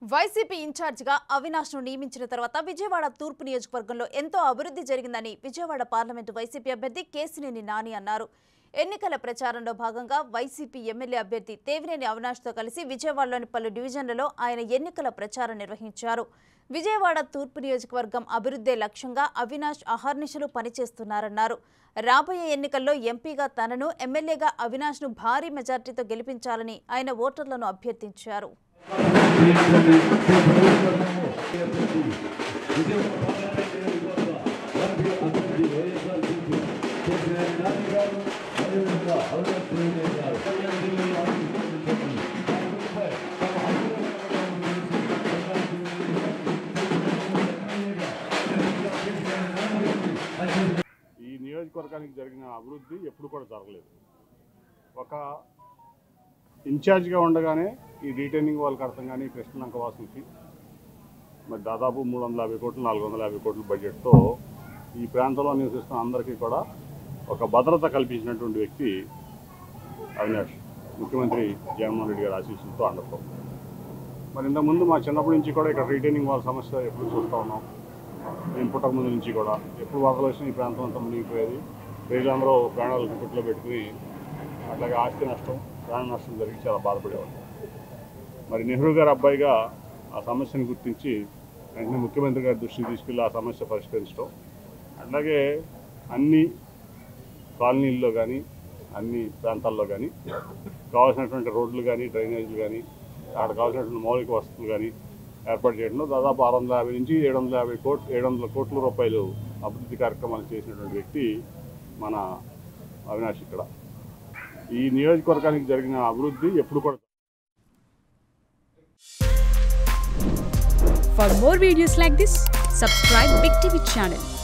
YCP ఇన్ఛార్జిగా అవినాష్ను నియమించిన తర్వాత విజయవాడ తూర్పు నియోజకవర్గంలో ఎంతో అభివృద్ధి జరిగిందని విజయవాడ పార్లమెంటు వైసీపీ అభ్యర్థి కేసినేని నాని అన్నారు ఎన్నికల ప్రచారంలో భాగంగా వైసీపీ ఎమ్మెల్యే అభ్యర్థి తేవినేని అవినాష్తో కలిసి విజయవాడలోని పలు డివిజన్లలో ఆయన ఎన్నికల ప్రచారం నిర్వహించారు విజయవాడ తూర్పు నియోజకవర్గం అభివృద్ధే లక్ష్యంగా అవినాష్ అహర్నిశలు పనిచేస్తున్నారన్నారు రాబోయే ఎన్నికల్లో ఎంపీగా తనను ఎమ్మెల్యేగా అవినాష్ను భారీ మెజార్టీతో గెలిపించాలని ఆయన ఓటర్లను అభ్యర్థించారు ఈ నియోజకవర్గానికి జరిగిన అభివృద్ధి ఎప్పుడు కూడా జరగలేదు ఒక ఇన్ఛార్జ్గా ఉండగానే ఈ రీటైనింగ్ వాళ్ళకి అర్థం కానీ కృష్ణలంక వాసులకి మరి దాదాపు మూడు వందల యాభై కోట్లు నాలుగు వందల యాభై కోట్ల బడ్జెట్తో ఈ ప్రాంతంలో నివసిస్తున్న అందరికీ కూడా ఒక భద్రత కల్పించినటువంటి వ్యక్తి అవినాష్ ముఖ్యమంత్రి జగన్మోహన్ రెడ్డి గారి ఆశీస్సులతో అండతో మరి ఇంతకుముందు మా చిన్నప్పటి నుంచి కూడా ఇక్కడ రీటైనింగ్ వాళ్ళ సమస్య ఎప్పుడు చూస్తూ ఉన్నాం నేను పుట్టక ముందు నుంచి కూడా ఎప్పుడు వరదలు వచ్చినా ఈ ప్రాంతం అంతా మునిగిపోయేది ప్రజలందరూ ప్రాణాలు గుట్టులో పెట్టుకుని అట్లాగే ఆస్తి నష్టం ప్రాణ నష్టం జరిగి చాలా బాధపడేవాళ్ళు మరి నెహ్రూ గారి అబ్బాయిగా ఆ సమస్యను గుర్తించి వెంటనే ముఖ్యమంత్రి గారి దృష్టికి తీసుకెళ్ళి ఆ సమస్య పరిష్కరించడం అట్లాగే అన్ని కాలనీల్లో కానీ అన్ని ప్రాంతాల్లో కానీ కావాల్సినటువంటి రోడ్లు కానీ డ్రైనేజీలు కానీ అక్కడ కావాల్సినటువంటి మౌలిక వసతులు కానీ ఏర్పాటు చేయడంలో దాదాపు ఆరు వందల యాభై నుంచి ఏడు వందల యాభై కోట్ ఏడు వందల కోట్ల రూపాయలు అభివృద్ధి కార్యక్రమాలు చేసినటువంటి వ్యక్తి మన అవినాష్ ఇక్కడ ఈ నియోజకవర్గానికి జరిగిన అభివృద్ధి ఎప్పుడు కూడా For more videos like this, subscribe Big TV channel